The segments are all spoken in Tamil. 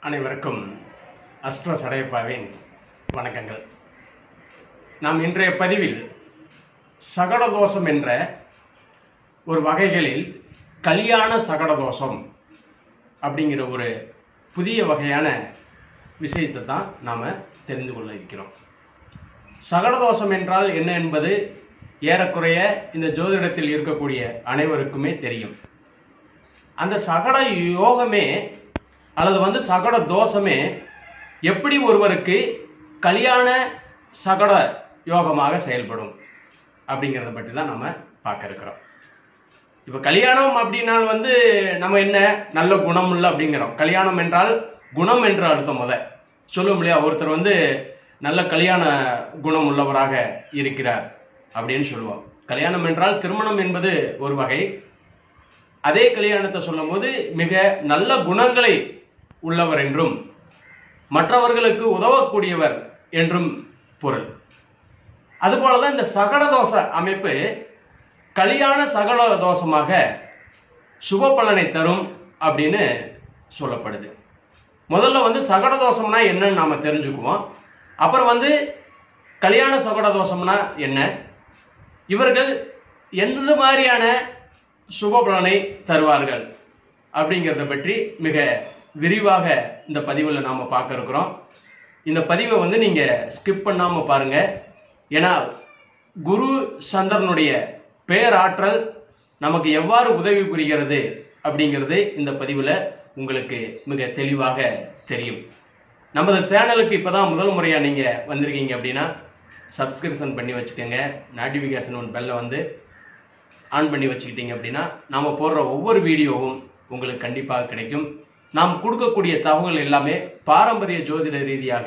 அனைவருக்கும் அஸ்ட்ரோ சடையப்பாவின் வணக்கங்கள் நாம் இன்றைய பதிவில் சகடதோஷம் என்ற ஒரு வகைகளில் கல்யாண சகடதோஷம் அப்படிங்கிற ஒரு புதிய வகையான விஷயத்தை தான் நாம் தெரிந்து கொள்ள இருக்கிறோம் சகடதோஷம் என்றால் என்ன என்பது ஏறக்குறைய இந்த ஜோதிடத்தில் இருக்கக்கூடிய அனைவருக்குமே தெரியும் அந்த சகட யோகமே அல்லது வந்து சகட தோஷமே எப்படி ஒருவருக்கு கல்யாண சகட யோகமாக செயல்படும் அப்படிங்கிறத பற்றி தான் நம்ம பார்க்க இருக்கிறோம் இப்போ கல்யாணம் அப்படின்னால் வந்து நம்ம என்ன நல்ல குணம் இல்லை அப்படிங்கிறோம் கல்யாணம் என்றால் குணம் என்று அர்த்தம் முத சொல்லுவோம் இல்லையா ஒருத்தர் வந்து நல்ல கல்யாண குணம் உள்ளவராக இருக்கிறார் அப்படின்னு சொல்லுவோம் கல்யாணம் என்றால் திருமணம் என்பது ஒரு வகை அதே கல்யாணத்தை சொல்லும்போது மிக நல்ல குணங்களை உள்ளவர் என்றும் மற்றவர்களுக்கு உதவக்கூடியவர் என்றும் பொருள் அதுபோலதான் இந்த சகடதோஷ அமைப்பு கல்யாண சகட தோஷமாக சுப பலனை தரும் அப்படின்னு சொல்லப்படுது முதல்ல வந்து சகட தோஷம்னா என்னன்னு நாம தெரிஞ்சுக்குவோம் அப்புறம் வந்து கல்யாண சகட தோஷம்னா என்ன இவர்கள் எந்த மாதிரியான சுப பலனை தருவார்கள் அப்படிங்கிறத பற்றி மிக விரிவாக இந்த பதிவில் நாம் பார்க்க இருக்கிறோம் இந்த பதிவை வந்து நீங்கள் ஸ்கிப் பண்ணாமல் பாருங்க ஏன்னா குரு சந்திரனுடைய பேராற்றல் நமக்கு எவ்வாறு உதவி புரிகிறது அப்படிங்கிறது இந்த பதிவில் உங்களுக்கு மிக தெளிவாக தெரியும் நமது சேனலுக்கு இப்போதான் முதல் முறையாக நீங்கள் வந்திருக்கீங்க அப்படின்னா சப்ஸ்கிரிப்ஷன் பண்ணி வச்சுக்கோங்க நோட்டிஃபிகேஷன் ஒன் பெல்ல வந்து ஆன் பண்ணி வச்சுக்கிட்டீங்க அப்படின்னா நாம் போடுற ஒவ்வொரு வீடியோவும் உங்களுக்கு கண்டிப்பாக கிடைக்கும் நாம் கொடுக்கக்கூடிய தகவல் எல்லாமே பாரம்பரிய ஜோதிட ரீதியாக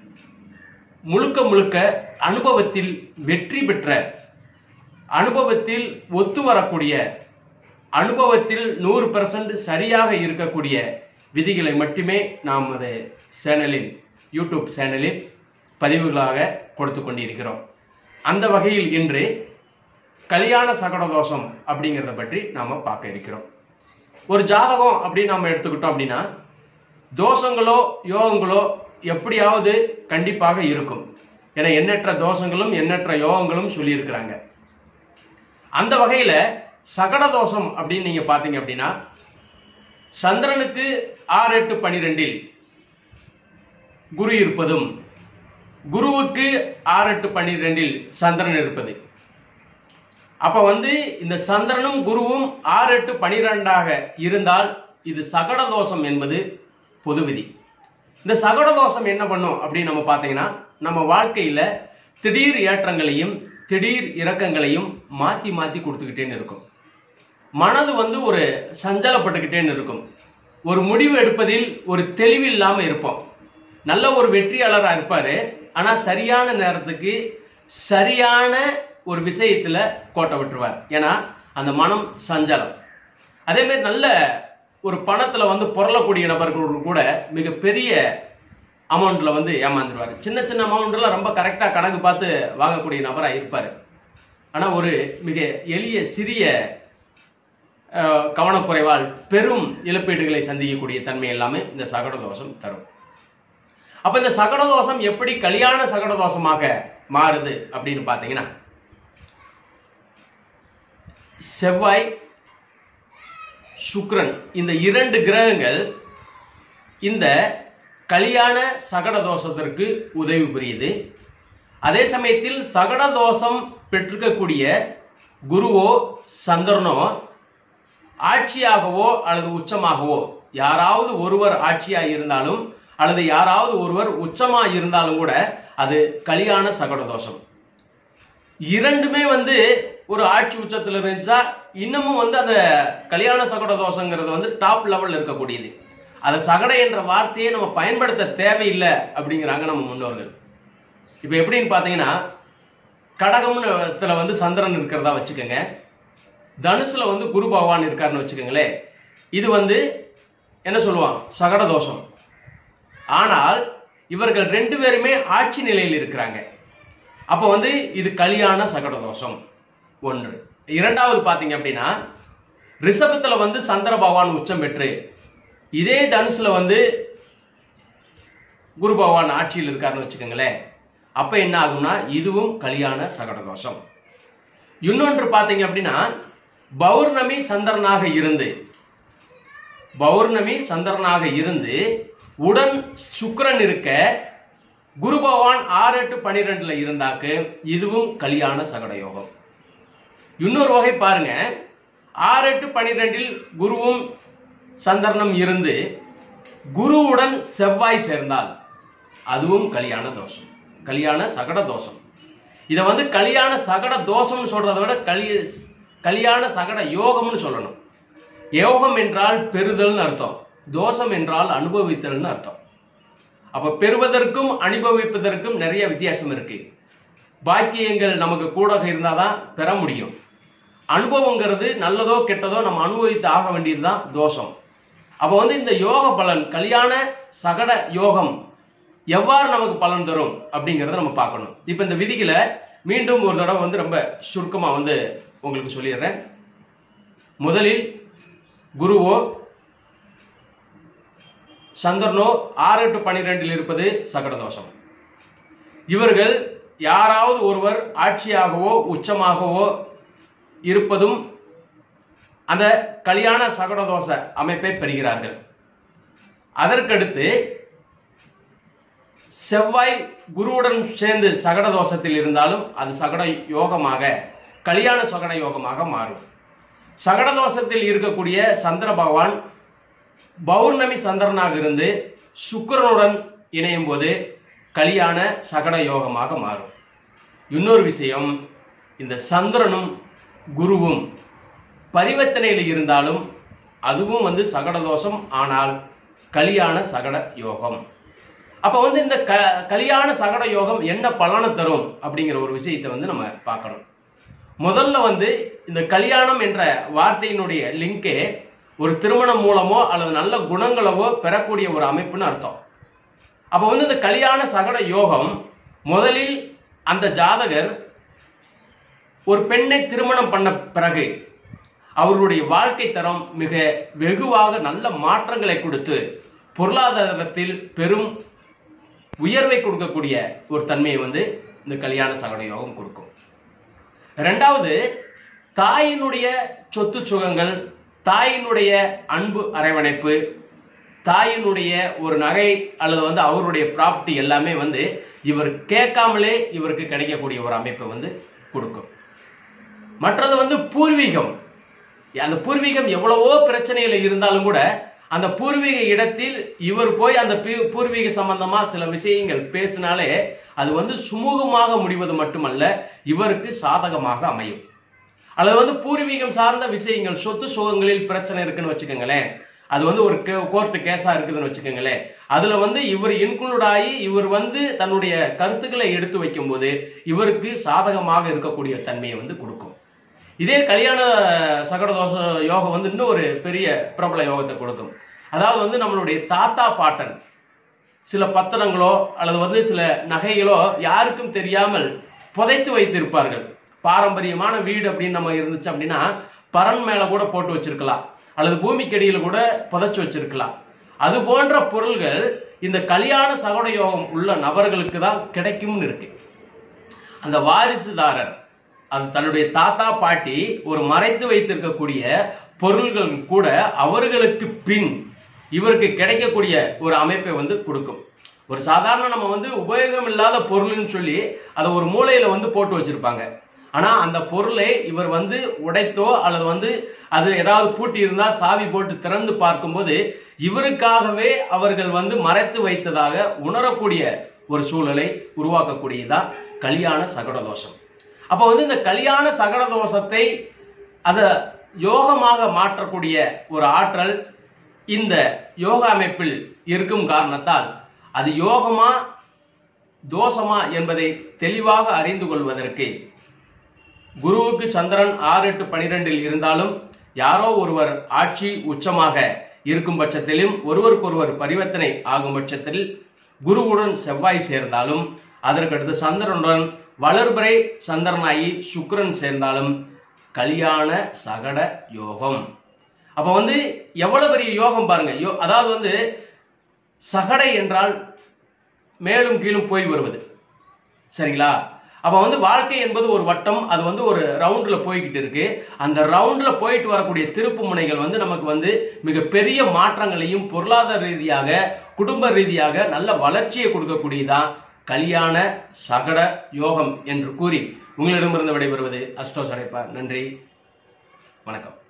முழுக்க முழுக்க அனுபவத்தில் வெற்றி பெற்ற அனுபவத்தில் ஒத்து வரக்கூடிய அனுபவத்தில் நூறு பெர்சன்ட் சரியாக இருக்கக்கூடிய விதிகளை மட்டுமே நாம் அது சேனலில் யூடியூப் சேனலில் பதிவுகளாக கொடுத்து கொண்டிருக்கிறோம் அந்த வகையில் இன்று கல்யாண சகடதோஷம் அப்படிங்கிறத பற்றி நாம பார்க்க இருக்கிறோம் ஒரு ஜாதகம் அப்படின்னு நாம எடுத்துக்கிட்டோம் அப்படின்னா தோஷங்களோ யோகங்களோ எப்படியாவது கண்டிப்பாக இருக்கும் ஏன்னா எண்ணற்ற தோஷங்களும் எண்ணற்ற யோகங்களும் சொல்லியிருக்கிறாங்க அந்த வகையில சகட தோஷம் அப்படின்னு நீங்க பாத்தீங்க அப்படின்னா சந்திரனுக்கு ஆறு எட்டு பனிரெண்டில் குரு இருப்பதும் குருவுக்கு ஆறு எட்டு பன்னிரெண்டில் சந்திரன் இருப்பது அப்ப வந்து இந்த சந்திரனும் குருவும் ஆறு எட்டு பனிரெண்டாக இருந்தால் இது சகட தோஷம் என்பது பொது விதி இந்த சகட தோஷம் என்ன பண்ணும் அப்படின்னு நம்ம பார்த்தீங்கன்னா நம்ம வாழ்க்கையில திடீர் ஏற்றங்களையும் திடீர் இறக்கங்களையும் மாத்தி மாத்தி கொடுத்துக்கிட்டேன்னு இருக்கும் மனது வந்து ஒரு சஞ்சலப்பட்டுக்கிட்டேன்னு இருக்கும் ஒரு முடிவு எடுப்பதில் ஒரு தெளிவு இல்லாம இருப்போம் நல்ல ஒரு வெற்றியாளராக இருப்பாரு ஆனா சரியான நேரத்துக்கு சரியான ஒரு விஷயத்துல கோட்டை விட்டுருவார் ஏன்னா அந்த மனம் சஞ்சலம் அதே மாதிரி நல்ல ஒரு பணத்துல வந்து பொருளக்கூடிய நபர்கள் கூட மிகப்பெரிய அமௌண்ட்ல வந்து ஏமாந்துருவார் சின்ன சின்ன அமௌண்ட்ல ரொம்ப கரெக்டா கணக்கு பார்த்து வாங்கக்கூடிய நபரா இருப்பாரு ஆனா ஒரு மிக எளிய சிறிய அஹ், கவனக்குறைவால் பெரும் இழப்பீடுகளை சந்திக்கக்கூடிய தன்மை எல்லாமே இந்த சகட தோஷம் தரும் அப்ப இந்த சகட தோஷம் எப்படி கல்யாண சகட தோஷமாக மாறுது அப்படின்னு பாத்தீங்கன்னா செவ்வாய் சுக்கிரன் இந்த இரண்டு கிரகங்கள் இந்த கல்யாண சகட தோஷத்திற்கு உதவி புரியுது அதே சமயத்தில் சகட தோஷம் பெற்றிருக்கக்கூடிய குருவோ சந்திரனோ ஆட்சியாகவோ அல்லது உச்சமாகவோ யாராவது ஒருவர் ஆட்சியா இருந்தாலும் அல்லது யாராவது ஒருவர் உச்சமா இருந்தாலும் கூட அது கல்யாண சகட தோஷம் இரண்டுமே வந்து ஒரு ஆட்சி உச்சத்துல இருந்துச்சா இன்னமும் வந்து அந்த கல்யாண சகட தோஷங்கிறது வந்து டாப் லெவல்ல இருக்கக்கூடியது அதை சகட என்ற வார்த்தையை நம்ம பயன்படுத்த தேவையில்லை அப்படிங்கிறாங்க நம்ம முன்னோர்கள் இப்போ எப்படின்னு பார்த்தீங்கன்னா கடகம்னு வந்து சந்திரன் இருக்கிறதா வச்சுக்கோங்க தனுசுல வந்து குரு பகவான் இருக்காருன்னு வச்சுக்கோங்களேன் இது வந்து என்ன சொல்லுவான் சகட தோஷம் ஆனால் இவர்கள் ரெண்டு பேருமே ஆட்சி நிலையில் இருக்கிறாங்க அப்ப வந்து இது கல்யாண சகட தோஷம் ஒன்று இரண்டாவது பாத்தீங்க அப்படின்னா ரிஷபத்துல வந்து சந்திர பகவான் உச்சம் பெற்று இதே தனுசுல வந்து குரு பகவான் ஆட்சியில் இருக்காருன்னு வச்சுக்கோங்களேன் அப்ப என்ன ஆகும்னா இதுவும் கல்யாண சகட தோஷம் இன்னொன்று பார்த்தீங்க அப்படின்னா பௌர்ணமி சந்திரனாக இருந்து பௌர்ணமி சந்திரனாக இருந்து உடன் சுக்கிரன் இருக்க குரு பகவான் ஆறு எட்டு பனிரெண்டுல இருந்தாக்கு இதுவும் கல்யாண சகட யோகம் இன்னொரு வகை பாருங்க ஆறு எட்டு பனிரெண்டில் குருவும் சந்திரனும் இருந்து குருவுடன் செவ்வாய் சேர்ந்தால் அதுவும் கல்யாண தோஷம் கல்யாண சகட தோஷம் இதை வந்து கல்யாண சகட தோஷம்னு சொல்றதை விட கலி கல்யாண சகட யோகம்னு சொல்லணும் யோகம் என்றால் பெறுதல்னு அர்த்தம் தோஷம் என்றால் அனுபவித்தல்னு அர்த்தம் அப்ப பெறுவதற்கும் அனுபவிப்பதற்கும் நிறைய வித்தியாசம் இருக்கு பாக்கியங்கள் நமக்கு கூட இருந்தாதான் பெற முடியும் அனுபவங்கிறது நல்லதோ கெட்டதோ நம்ம அனுபவித்து ஆக வேண்டியதுதான் தோஷம் அப்ப வந்து இந்த யோக பலன் கல்யாண சகட யோகம் எவ்வாறு நமக்கு பலன் தரும் அப்படிங்கறத நம்ம பார்க்கணும் இப்ப இந்த விதிகளை மீண்டும் ஒரு தடவை வந்து ரொம்ப சுருக்கமா வந்து உங்களுக்கு சொல்லிடுறேன் முதலில் குருவோ சந்திரனோ ஆறு டு பனிரெண்டில் இருப்பது சகட தோஷம் இவர்கள் யாராவது ஒருவர் ஆட்சியாகவோ உச்சமாகவோ இருப்பதும் அந்த கல்யாண சகட தோஷ அமைப்பை பெறுகிறார்கள் அதற்கடுத்து செவ்வாய் குருவுடன் சேர்ந்து சகட தோஷத்தில் இருந்தாலும் அது சகட யோகமாக கல்யாண சகட யோகமாக மாறும் சகட தோஷத்தில் இருக்கக்கூடிய சந்திர பகவான் பௌர்ணமி சந்திரனாக இருந்து சுக்கிரனுடன் இணையும் போது கல்யாண சகட யோகமாக மாறும் இன்னொரு விஷயம் இந்த சந்திரனும் குருவும் பரிவர்த்தனையில் இருந்தாலும் அதுவும் வந்து சகட தோஷம் ஆனால் கல்யாண சகட யோகம் அப்ப வந்து இந்த க கல்யாண சகட யோகம் என்ன பலனை தரும் அப்படிங்கிற ஒரு விஷயத்தை வந்து நம்ம பார்க்கணும் முதல்ல வந்து இந்த கல்யாணம் என்ற வார்த்தையினுடைய லிங்கே ஒரு திருமணம் மூலமோ அல்லது நல்ல குணங்களவோ பெறக்கூடிய ஒரு அமைப்புன்னு அர்த்தம் அப்ப வந்து இந்த கல்யாண சகட யோகம் முதலில் அந்த ஜாதகர் ஒரு பெண்ணை திருமணம் பண்ண பிறகு அவர்களுடைய வாழ்க்கை தரம் மிக வெகுவாக நல்ல மாற்றங்களை கொடுத்து பொருளாதாரத்தில் பெரும் உயர்வை கொடுக்கக்கூடிய ஒரு தன்மையை வந்து இந்த கல்யாண சகட யோகம் கொடுக்கும் ரெண்டாவது தாயினுடைய சொத்து சுகங்கள் தாயினுடைய அன்பு அரவணைப்பு தாயினுடைய ஒரு நகை அல்லது வந்து அவருடைய ப்ராப்பர்ட்டி எல்லாமே வந்து இவர் கேட்காமலே இவருக்கு கிடைக்கக்கூடிய ஒரு அமைப்பை வந்து கொடுக்கும் மற்றது வந்து பூர்வீகம் அந்த பூர்வீகம் எவ்வளவோ பிரச்சனையில இருந்தாலும் கூட அந்த பூர்வீக இடத்தில் இவர் போய் அந்த பீ- பூர்வீக சம்பந்தமா சில விஷயங்கள் பேசினாலே அது வந்து சுமூகமாக முடிவது மட்டுமல்ல இவருக்கு சாதகமாக அமையும் அல்லது வந்து பூர்வீகம் சார்ந்த விஷயங்கள் சொத்து சுகங்களில் பிரச்சனை இருக்குன்னு வச்சுக்கோங்களேன் அது வந்து ஒரு கோர்ட்டு கேஸா இருக்குதுன்னு வச்சுக்கோங்களேன் அதுல வந்து இவர் இன்க்ளூட் ஆகி இவர் வந்து தன்னுடைய கருத்துக்களை எடுத்து வைக்கும்போது இவருக்கு சாதகமாக இருக்கக்கூடிய தன்மையை வந்து கொடுக்கும் இதே கல்யாண சகட தோஷ யோகம் வந்து இன்னும் ஒரு பெரிய பிரபல யோகத்தை கொடுக்கும் அதாவது வந்து நம்மளுடைய தாத்தா பாட்டன் சில பத்திரங்களோ அல்லது வந்து சில நகைகளோ யாருக்கும் தெரியாமல் புதைத்து வைத்திருப்பார்கள் பாரம்பரியமான வீடு அப்படின்னு நம்ம இருந்துச்சு அப்படின்னா பரன் மேல கூட போட்டு வச்சிருக்கலாம் அல்லது பூமிக்கடியில கூட புதைச்சு வச்சிருக்கலாம் அது போன்ற பொருள்கள் இந்த கல்யாண சகட யோகம் உள்ள நபர்களுக்கு தான் கிடைக்கும்னு இருக்கு அந்த வாரிசுதாரர் அது தன்னுடைய தாத்தா பாட்டி ஒரு மறைத்து வைத்திருக்கக்கூடிய பொருள்கள் கூட அவர்களுக்கு பின் இவருக்கு கிடைக்கக்கூடிய ஒரு அமைப்பை வந்து கொடுக்கும் ஒரு சாதாரண நம்ம வந்து உபயோகம் இல்லாத பொருள்னு சொல்லி அதை ஒரு மூலையில வந்து போட்டு வச்சிருப்பாங்க ஆனா அந்த பொருளை இவர் வந்து உடைத்தோ அல்லது வந்து அது ஏதாவது பூட்டி இருந்தா சாவி போட்டு திறந்து பார்க்கும்போது இவருக்காகவே அவர்கள் வந்து மறைத்து வைத்ததாக உணரக்கூடிய ஒரு சூழலை உருவாக்கக்கூடியதான் கல்யாண சகட தோஷம் அப்ப வந்து இந்த கல்யாண சகட தோஷத்தை அத யோகமாக மாற்றக்கூடிய ஒரு ஆற்றல் இந்த யோக அமைப்பில் இருக்கும் காரணத்தால் அது யோகமா தோஷமா என்பதை தெளிவாக அறிந்து கொள்வதற்கு குருவுக்கு சந்திரன் ஆறு எட்டு பனிரெண்டில் இருந்தாலும் யாரோ ஒருவர் ஆட்சி உச்சமாக இருக்கும் பட்சத்திலும் ஒருவருக்கொருவர் பரிவர்த்தனை ஆகும் பட்சத்தில் குருவுடன் செவ்வாய் சேர்ந்தாலும் அதற்கடுத்து சந்திரனுடன் வளர்பிறை சந்திரனாகி சுக்கிரன் சேர்ந்தாலும் கல்யாண சகட யோகம் அப்ப வந்து எவ்வளவு பெரிய யோகம் பாருங்க யோ- அதாவது வந்து சகடை என்றால் மேலும் கீழும் போய் வருவது சரிங்களா அப்ப வந்து வாழ்க்கை என்பது ஒரு வட்டம் அது வந்து ஒரு ரவுண்ட்ல போய்கிட்டு இருக்கு அந்த ரவுண்ட்ல போயிட்டு வரக்கூடிய திருப்பு முனைகள் வந்து நமக்கு வந்து மிக பெரிய மாற்றங்களையும் பொருளாதார ரீதியாக குடும்ப ரீதியாக நல்ல வளர்ச்சியை கொடுக்கக்கூடியதான் கல்யாண சகட யோகம் என்று கூறி உங்களிடமிருந்து விடைபெறுவது அஸ்டோ சடைப்பா நன்றி வணக்கம்